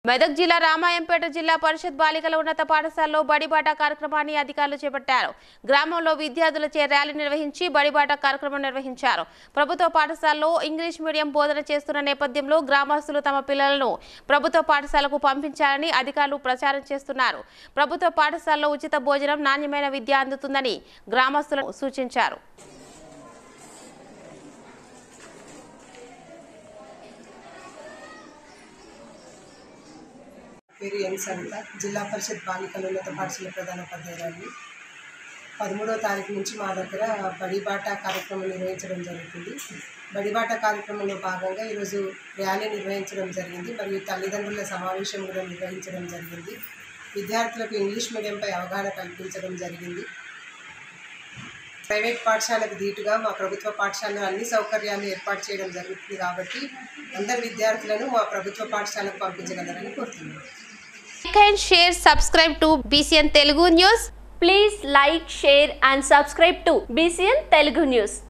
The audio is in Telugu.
మెదక్ జిల్లా రామాయంపేట జిల్లా పరిషత్ బాలికల ఉన్నత పాఠశాలలో బడిబాట కార్యక్రమాన్ని అధికారులు చేపట్టారు గ్రామంలో విద్యార్థులచే ర్యాలీ నిర్వహించి బడిబాట కార్యక్రమం నిర్వహించారు ప్రభుత్వ పాఠశాలలో ఇంగ్లీష్ మీడియం బోధన చేస్తున్న నేపథ్యంలో గ్రామస్తులు తమ పిల్లలను ప్రభుత్వ పాఠశాలకు పంపించాలని అధికారులు ప్రచారం చేస్తున్నారు ప్రభుత్వ పాఠశాలలో ఉచిత భోజనం నాణ్యమైన విద్య అందుతుందని గ్రామస్తులకు సూచించారు పేరు ఎన్ సరిత జిల్లా పరిషత్ బాలికల ఉన్నత పాఠశాల ప్రధానోపాధ్యాయురాలు పదమూడవ తారీఖు నుంచి మా దగ్గర బడిబాట కార్యక్రమం నిర్వహించడం జరుగుతుంది బడిబాట కార్యక్రమంలో భాగంగా ఈరోజు ర్యాలీ నిర్వహించడం జరిగింది మరియు తల్లిదండ్రుల సమావేశం కూడా నిర్వహించడం జరిగింది విద్యార్థులకు ఇంగ్లీష్ మీడియంపై అవగాహన కల్పించడం జరిగింది ప్రైవేట్ పాఠశాలకు ధీటుగా మా ప్రభుత్వ పాఠశాలలో అన్ని సౌకర్యాలు ఏర్పాటు చేయడం జరుగుతుంది కాబట్టి అందరు విద్యార్థులను మా ప్రభుత్వ పాఠశాలకు పంపించగలరని కోరుతున్నాను Like and share, subscribe to BCN Telugu News. Please like, share and subscribe to BCN Telugu News.